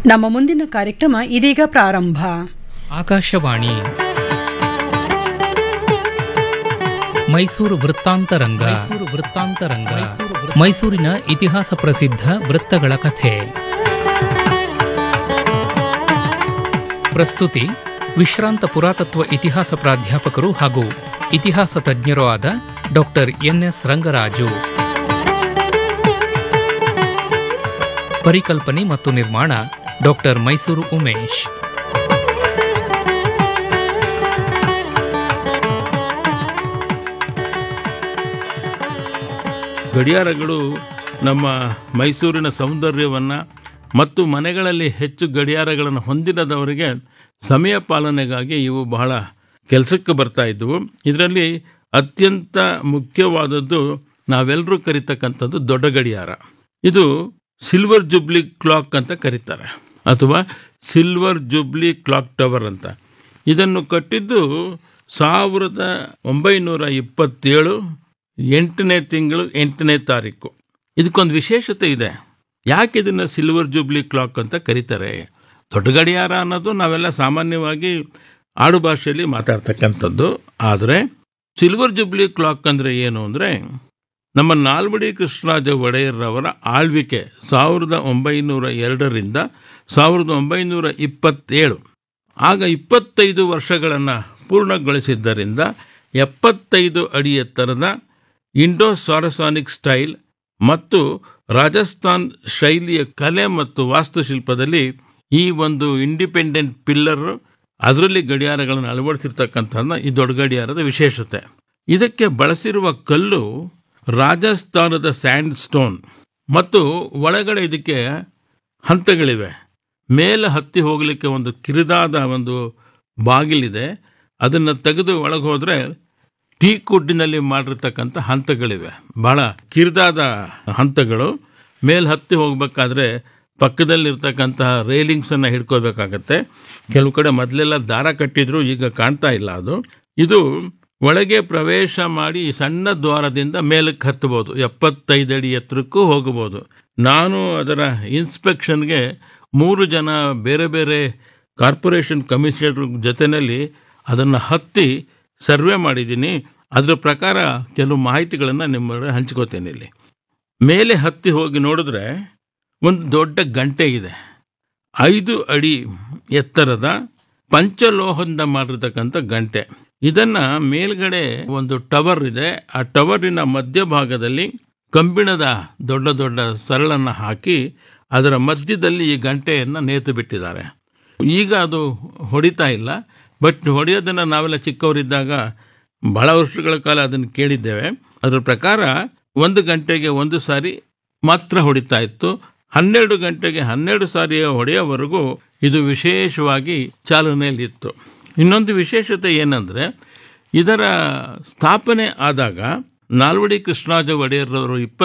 ನಮ್ಮ ಮುಂದಿನ ಕಾರ್ಯಕ್ರಮ ಇದೀಗ ಪ್ರಾರಂಭ ಆಕಾಶವಾಣಿ ಮೈಸೂರು ವೃತ್ತಾಂತರಂಗ ಮೈಸೂರು ವೃತ್ತಾಂತರಂಗ ಮೈಸೂರಿನ ಇತಿಹಾಸ ಪ್ರಸಿದ್ಧ ವೃತ್ತಗಳ ಕಥೆ ಪ್ರಸ್ತುತಿ ವಿಶ್ರಾಂತ ಪುರಾತತ್ವ ಇತಿಹಾಸ ಪ್ರಾಧ್ಯಾಪಕರು ಹಾಗೂ ಇತಿಹಾಸ ತಜ್ಞರೂ ಆದ ಡಾಕ್ಟರ್ ಎನ್ಎಸ್ ರಂಗರಾಜು ಪರಿಕಲ್ಪನೆ ಮತ್ತು ನಿರ್ಮಾಣ ಡಾಕ್ಟರ್ ಮೈಸೂರು ಉಮೇಶ್ ಗಡಿಯಾರಗಳು ನಮ್ಮ ಮೈಸೂರಿನ ಸೌಂದರ್ಯವನ್ನು ಮತ್ತು ಮನೆಗಳಲ್ಲಿ ಹೆಚ್ಚು ಗಡಿಯಾರಗಳನ್ನು ಹೊಂದಿರದವರಿಗೆ ಸಮಯ ಪಾಲನೆಗಾಗಿ ಇವು ಬಹಳ ಕೆಲಸಕ್ಕೆ ಬರ್ತಾ ಇದ್ದವು ಇದರಲ್ಲಿ ಅತ್ಯಂತ ಮುಖ್ಯವಾದದ್ದು ನಾವೆಲ್ಲರೂ ಕರಿತಕ್ಕಂಥದ್ದು ದೊಡ್ಡ ಗಡಿಯಾರ ಇದು ಸಿಲ್ವರ್ ಜುಬ್ಲಿ ಕ್ಲಾಕ್ ಅಂತ ಕರೀತಾರೆ ಅಥವಾ ಸಿಲ್ವರ್ ಜುಬ್ಲಿ ಕ್ಲಾಕ್ ಟವರ್ ಅಂತ ಇದನ್ನು ಕಟ್ಟಿದ್ದು ಸಾವಿರದ ಒಂಬೈನೂರ ಇಪ್ಪತ್ತೇಳು ಎಂಟನೇ ತಿಂಗಳು ಎಂಟನೇ ತಾರೀಕು ಇದಕ್ಕೊಂದು ವಿಶೇಷತೆ ಇದೆ ಯಾಕೆ ಇದನ್ನು ಸಿಲ್ವರ್ ಜೂಬ್ಲಿ ಕ್ಲಾಕ್ ಅಂತ ಕರೀತಾರೆ ದೊಡ್ಡ ಗಡಿಯಾರ ಅನ್ನೋದು ನಾವೆಲ್ಲ ಸಾಮಾನ್ಯವಾಗಿ ಆಡು ಭಾಷೆಯಲ್ಲಿ ಮಾತಾಡ್ತಕ್ಕಂಥದ್ದು ಆದರೆ ಸಿಲ್ವರ್ ಜೂಬ್ಲಿ ಕ್ಲಾಕ್ ಅಂದರೆ ಏನು ಅಂದರೆ ನಮ್ಮ ನಾಲ್ವಡಿ ಕೃಷ್ಣರಾಜ ಒಡೆಯರ್ರವರ ಆಳ್ವಿಕೆ ಸಾವಿರದ ಒಂಬೈನೂರ ಎರಡರಿಂದ ಸಾವಿರದ ಒಂಬೈನೂರ ಇಪ್ಪತ್ತೇಳು ಆಗ ಇಪ್ಪತ್ತೈದು ವರ್ಷಗಳನ್ನು ಪೂರ್ಣಗೊಳಿಸಿದ್ದರಿಂದ ಎಪ್ಪತ್ತೈದು ಅಡಿ ಎತ್ತರದ ಇಂಡೋ ಸಾರಸಾನಿಕ್ ಸ್ಟೈಲ್ ಮತ್ತು ರಾಜಸ್ಥಾನ್ ಶೈಲಿಯ ಕಲೆ ಮತ್ತು ವಾಸ್ತುಶಿಲ್ಪದಲ್ಲಿ ಈ ಒಂದು ಇಂಡಿಪೆಂಡೆಂಟ್ ಪಿಲ್ಲರ್ ಅದರಲ್ಲಿ ಗಡಿಯಾರಗಳನ್ನು ಅಳವಡಿಸಿರ್ತಕ್ಕಂಥ ಈ ದೊಡ್ಡ ಗಡಿಯಾರದ ವಿಶೇಷತೆ ಇದಕ್ಕೆ ಬಳಸಿರುವ ಕಲ್ಲು ರಾಜಸ್ಥಾನದ ಸ್ಯಾಂಡ್ ಸ್ಟೋನ್ ಮತ್ತು ಒಳಗಡೆ ಇದಕ್ಕೆ ಹಂತಗಳಿವೆ ಮೇಲೆ ಹತ್ತಿ ಹೋಗಲಿಕ್ಕೆ ಒಂದು ಕಿರಿದಾದ ಒಂದು ಬಾಗಿಲಿದೆ ಅದನ್ನು ತೆಗೆದು ಒಳಗೆ ಹೋದರೆ ಟೀ ಕುಡ್ಡಿನಲ್ಲಿ ಮಾಡಿರ್ತಕ್ಕಂಥ ಹಂತಗಳಿವೆ ಬಹಳ ಕಿರಿದಾದ ಹಂತಗಳು ಮೇಲೆ ಹತ್ತಿ ಹೋಗಬೇಕಾದ್ರೆ ಪಕ್ಕದಲ್ಲಿರ್ತಕ್ಕಂತಹ ರೈಲಿಂಗ್ಸನ್ನು ಹಿಡ್ಕೋಬೇಕಾಗತ್ತೆ ಕೆಲವು ಕಡೆ ಮೊದಲೆಲ್ಲ ದಾರ ಕಟ್ಟಿದ್ರು ಈಗ ಕಾಣ್ತಾ ಇಲ್ಲ ಅದು ಇದು ಒಳಗೆ ಪ್ರವೇಶ ಮಾಡಿ ಸಣ್ಣ ದ್ವಾರದಿಂದ ಮೇಲಕ್ಕೆ ಹತ್ತಬಹುದು ಎಪ್ಪತ್ತೈದು ಅಡಿ ಎತ್ತರಕ್ಕೂ ಹೋಗಬಹುದು ನಾನು ಅದರ ಇನ್ಸ್ಪೆಕ್ಷನ್ಗೆ ಮೂರು ಜನ ಬೇರೆ ಬೇರೆ ಕಾರ್ಪೊರೇಷನ್ ಕಮಿಷನರ್ ಜೊತೆಯಲ್ಲಿ ಅದನ್ನು ಹತ್ತಿ ಸರ್ವೆ ಮಾಡಿದ್ದೀನಿ ಅದರ ಪ್ರಕಾರ ಕೆಲವು ಮಾಹಿತಿಗಳನ್ನು ನಿಮ್ಮ ಹಂಚ್ಕೋತೇನೆ ಇಲ್ಲಿ ಮೇಲೆ ಹತ್ತಿ ಹೋಗಿ ನೋಡಿದ್ರೆ ಒಂದು ದೊಡ್ಡ ಗಂಟೆ ಇದೆ ಐದು ಅಡಿ ಎತ್ತರದ ಪಂಚಲೋಹದಿಂದ ಮಾಡಿರ್ತಕ್ಕಂಥ ಗಂಟೆ ಇದನ್ನ ಮೇಲ್ಗಡೆ ಒಂದು ಟವರ್ ಇದೆ ಆ ಟವರಿನ ಮಧ್ಯಭಾಗದಲ್ಲಿ ಕಬ್ಬಿಣದ ದೊಡ್ಡ ದೊಡ್ಡ ಸರಳನ್ನು ಹಾಕಿ ಅದರ ಮಧ್ಯದಲ್ಲಿ ಈ ಗಂಟೆಯನ್ನು ನೇತು ಬಿಟ್ಟಿದ್ದಾರೆ ಈಗ ಅದು ಹೊಡಿತಾ ಇಲ್ಲ ಬಟ್ ಹೊಡೆಯೋದನ್ನು ನಾವೆಲ್ಲ ಚಿಕ್ಕವರಿದ್ದಾಗ ಬಹಳ ವರ್ಷಗಳ ಕಾಲ ಅದನ್ನು ಕೇಳಿದ್ದೇವೆ ಅದರ ಪ್ರಕಾರ ಒಂದು ಗಂಟೆಗೆ ಒಂದು ಸಾರಿ ಮಾತ್ರ ಹೊಡಿತಾ ಇತ್ತು ಹನ್ನೆರಡು ಗಂಟೆಗೆ ಹನ್ನೆರಡು ಸಾರಿ ಹೊಡೆಯೋವರೆಗೂ ಇದು ವಿಶೇಷವಾಗಿ ಚಾಲನೆಯಲ್ಲಿತ್ತು ಇನ್ನೊಂದು ವಿಶೇಷತೆ ಏನಂದರೆ ಇದರ ಸ್ಥಾಪನೆ ಆದಾಗ ನಾಲ್ವಡಿ ಕೃಷ್ಣರಾಜ ಒಡೆಯರ್ರವರು ಇಪ್ಪ